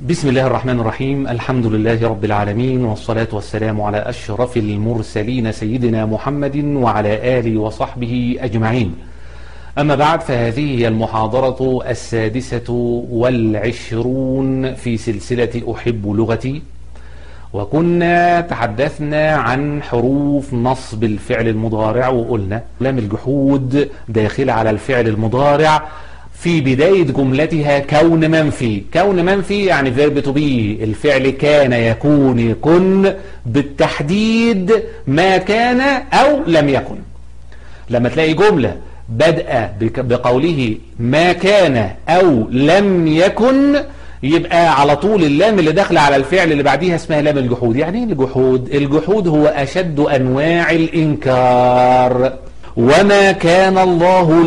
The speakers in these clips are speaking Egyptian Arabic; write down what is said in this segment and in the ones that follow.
بسم الله الرحمن الرحيم الحمد لله رب العالمين والصلاة والسلام على أشرف المرسلين سيدنا محمد وعلى آله وصحبه أجمعين أما بعد فهذه هي المحاضرة السادسة والعشرون في سلسلة أحب لغتي وكنا تحدثنا عن حروف نصب الفعل المضارع وقلنا لام الجحود داخل على الفعل المضارع في بداية جملتها كون منفي كون منفي يعني فيرب تو بي الفعل كان يكون يكن بالتحديد ما كان أو لم يكن لما تلاقي جملة بدأ بقوله ما كان أو لم يكن يبقى على طول اللام اللي داخله على الفعل اللي بعديها اسمها لام الجحود يعني ايه الجحود الجحود هو أشد أنواع الإنكار وما كان الله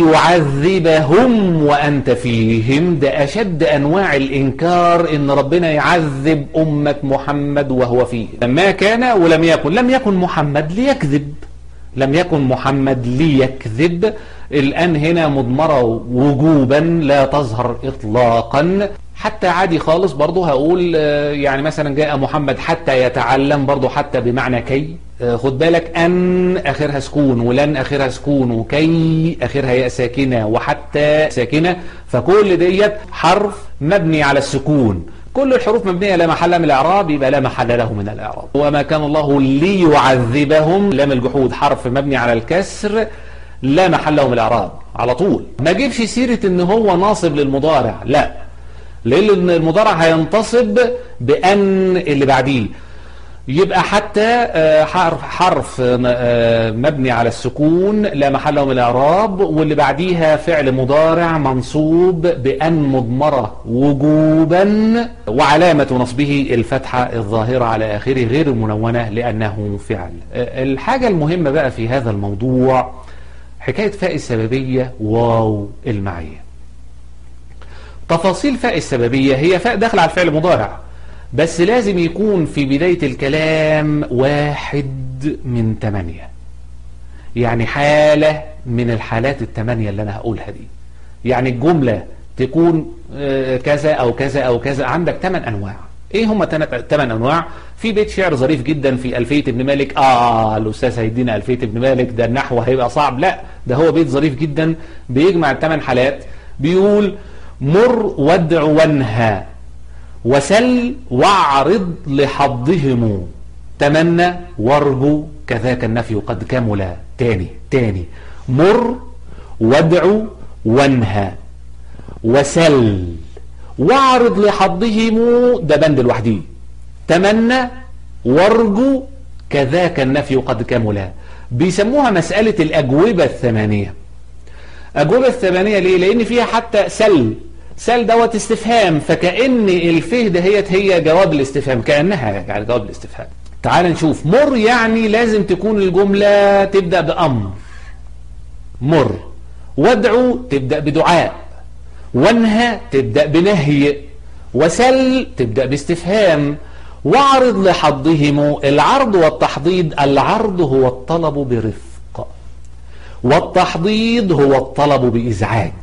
ليعذبهم وأنت فيهم ده أشد أنواع الإنكار إن ربنا يعذب أمة محمد وهو فيه ما كان ولم يكن لم يكن محمد ليكذب لم يكن محمد ليكذب الآن هنا مضمرة وجوبا لا تظهر إطلاقا حتى عادي خالص برضه هقول يعني مثلا جاء محمد حتى يتعلم برضه حتى بمعنى كي خد بالك أن آخرها سكون ولن آخرها سكون وكي آخرها ياء ساكنة وحتى ساكنة فكل ديت حرف مبني على السكون كل الحروف مبنية لا محل من الإعراب يبقى لا محل له من الإعراب وما كان الله ليعذبهم لام الجحود حرف مبني على الكسر لا محل له من الإعراب على طول ما جيبش سيرة ان هو ناصب للمضارع لا لأن المضارع هينتصب بأن اللي بعديه يبقى حتى حرف, حرف مبني على السكون لا محل له من الإعراب واللي بعديها فعل مضارع منصوب بأن مضمرة وجوبا وعلامة نصبه الفتحة الظاهرة على آخره غير المنونة لأنه فعل الحاجة المهمة بقى في هذا الموضوع حكاية فاء السببية واو المعية تفاصيل فاء السببية هي فاء داخل على الفعل المضارع بس لازم يكون في بداية الكلام واحد من ثمانية يعني حالة من الحالات الثمانية اللي أنا هقولها دي يعني الجملة تكون كذا أو كذا أو كذا عندك ثمان أنواع ايه هم ثمان انواع في بيت شعر ظريف جدا في الفيه ابن مالك اه الاستاذ هيدينا الفيه ابن مالك ده النحو هيبقى صعب لا ده هو بيت ظريف جدا بيجمع الثمان حالات بيقول مر وادع وانهى وسل واعرض لحظهم تمنى وارجو كذاك النفي قد كمل تاني تاني مر وادع وانهى وسل واعرض لحظهم ده بند لوحده تمنى وارجو كذاك النفي قد كمل بيسموها مسألة الأجوبة الثمانية أجوبة الثمانية ليه؟ لأن فيها حتى سل سل دوت استفهام فكأن الفه دهيت هي جواب الاستفهام كأنها يعني جواب الاستفهام تعال نشوف مر يعني لازم تكون الجملة تبدأ بأمر مر وادعو تبدأ بدعاء وانهى تبدأ بنهي وسل تبدأ باستفهام واعرض لحظهم العرض والتحضيض العرض هو الطلب برفق والتحضيض هو الطلب بإزعاج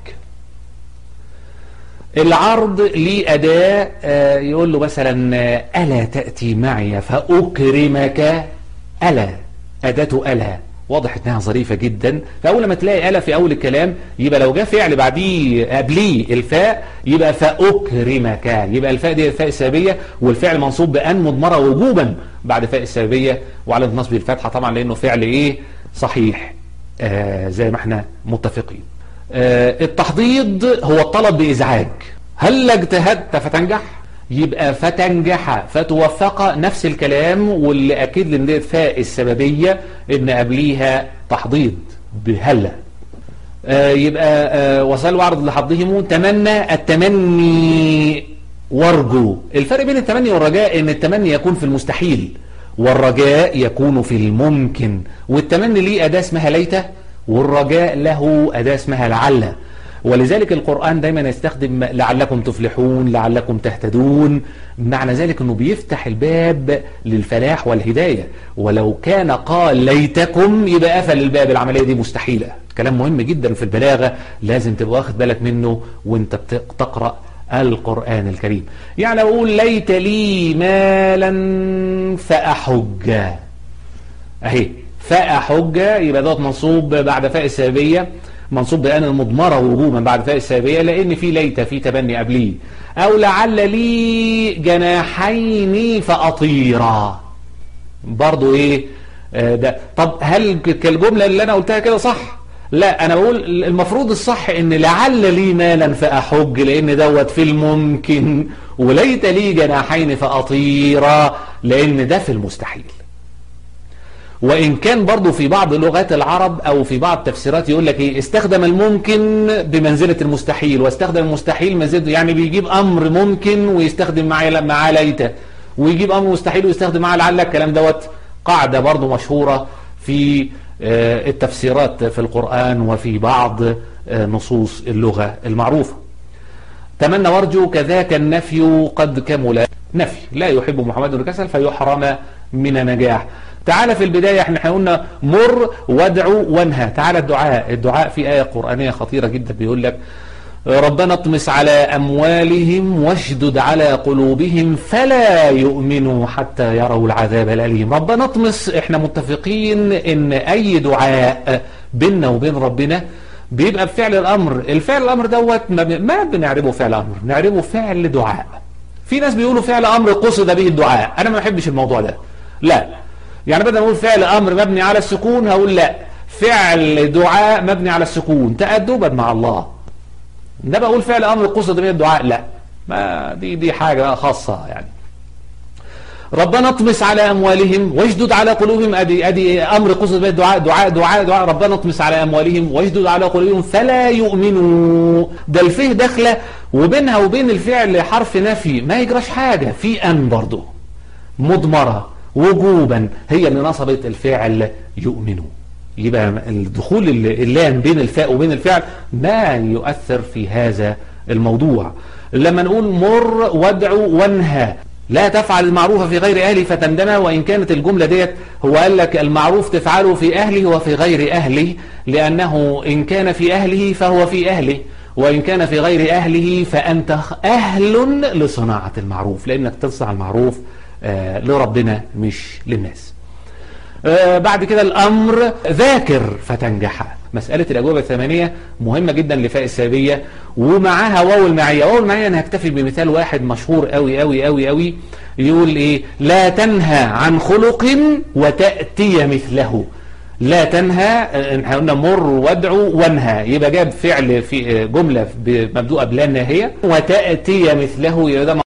العرض ليه أداة يقول له مثلا ألا تأتي معي فأكرمك ألا أداة ألا واضح انها ظريفة جدا فاول ما تلاقي ألا في اول الكلام يبقى لو جاء فعل بعديه قبليه الفاء يبقى فأكرمك يبقى الفاء دي الفاء السببية والفعل منصوب بأن مضمرة وجوبا بعد فاء السببية وعلى نصب الفتحة طبعا لانه فعل ايه صحيح آه زي ما احنا متفقين آه التحضيض هو الطلب بإزعاج هل اجتهدت فتنجح يبقى فتنجح فتوفق نفس الكلام واللي اكيد لان فاء السببية ان قبليها تحضيض بهلا آه يبقى آه وصل وعرض لحظهم تمنى التمني وارجو الفرق بين التمني والرجاء ان التمني يكون في المستحيل والرجاء يكون في الممكن والتمني ليه أداة اسمها ليت والرجاء له أداة اسمها لعل ولذلك القرآن دايما يستخدم لعلكم تفلحون لعلكم تهتدون معنى ذلك أنه بيفتح الباب للفلاح والهداية ولو كان قال ليتكم يبقى قفل الباب العملية دي مستحيلة كلام مهم جدا في البلاغة لازم تبقى واخد بالك منه وانت بتقرأ القرآن الكريم يعني أقول ليت لي مالا فأحج أهي فأحج يبقى دوت منصوب بعد فاء السببية منصوب بأن المضمرة وجوبا بعد فاء السببية لأن في ليت في تبني قبليه أو لعل لي جناحين فأطيرا برضو إيه آه ده طب هل كالجملة اللي أنا قلتها كده صح لا أنا بقول المفروض الصح إن لعل لي مالا فأحج لأن دوت في الممكن وليت لي جناحين فأطيرا لأن ده في المستحيل وإن كان برضو في بعض لغات العرب أو في بعض تفسيرات يقول لك إيه استخدم الممكن بمنزلة المستحيل واستخدم المستحيل منزلة يعني بيجيب أمر ممكن ويستخدم معاه معاه ليته ويجيب أمر مستحيل ويستخدم معاه لعل الكلام دوت قاعدة برضو مشهورة في التفسيرات في القرآن وفي بعض نصوص اللغة المعروفة تمنى وارجو كذاك النفي قد كمل نفي لا يحب محمد الكسل فيحرم من نجاح تعالى في البداية احنا قلنا مر وادعو وانهى تعالى الدعاء الدعاء في آية قرآنية خطيرة جدا بيقول لك ربنا اطمس على أموالهم واشدد على قلوبهم فلا يؤمنوا حتى يروا العذاب الأليم ربنا اطمس احنا متفقين ان أي دعاء بيننا وبين ربنا بيبقى بفعل الأمر الفعل الأمر دوت ما بنعربه فعل أمر بنعربه فعل دعاء في ناس بيقولوا فعل أمر قصد به الدعاء أنا ما بحبش الموضوع ده لا يعني بدل ما اقول فعل امر مبني على السكون هقول لا فعل دعاء مبني على السكون تأدبا مع الله ده بقول فعل امر قصد به الدعاء لا ما دي دي حاجة خاصة يعني ربنا اطمس على اموالهم واشدد على قلوبهم ادي ادي امر قصد به الدعاء دعاء دعاء دعاء ربنا اطمس على اموالهم واشدد على قلوبهم فلا يؤمنوا ده الفه داخله وبينها وبين الفعل حرف نفي ما يجراش حاجة في ان برضه مضمره وجوبا هي اللي نصبت الفعل يؤمنوا يبقى الدخول اللام بين الفاء وبين الفعل ما يؤثر في هذا الموضوع لما نقول مر وادعو وانهى لا تفعل المعروف في غير أهله فتندم وإن كانت الجملة ديت هو قال لك المعروف تفعله في أهله وفي غير أهله لأنه إن كان في أهله فهو في أهله وإن كان في غير أهله فأنت أهل لصناعة المعروف لأنك تصنع المعروف آه لربنا مش للناس آه بعد كده الأمر ذاكر فتنجح مسألة الأجوبة الثمانية مهمة جدا لفاء السابية ومعاها واو المعية واو المعية أنا هكتفي بمثال واحد مشهور قوي قوي قوي قوي يقول إيه لا تنهى عن خلق وتأتي مثله لا تنهى احنا قلنا مر وادعو وانهى يبقى جاب فعل في جملة مبدوءة بلا ناهية وتأتي مثله يبقى ده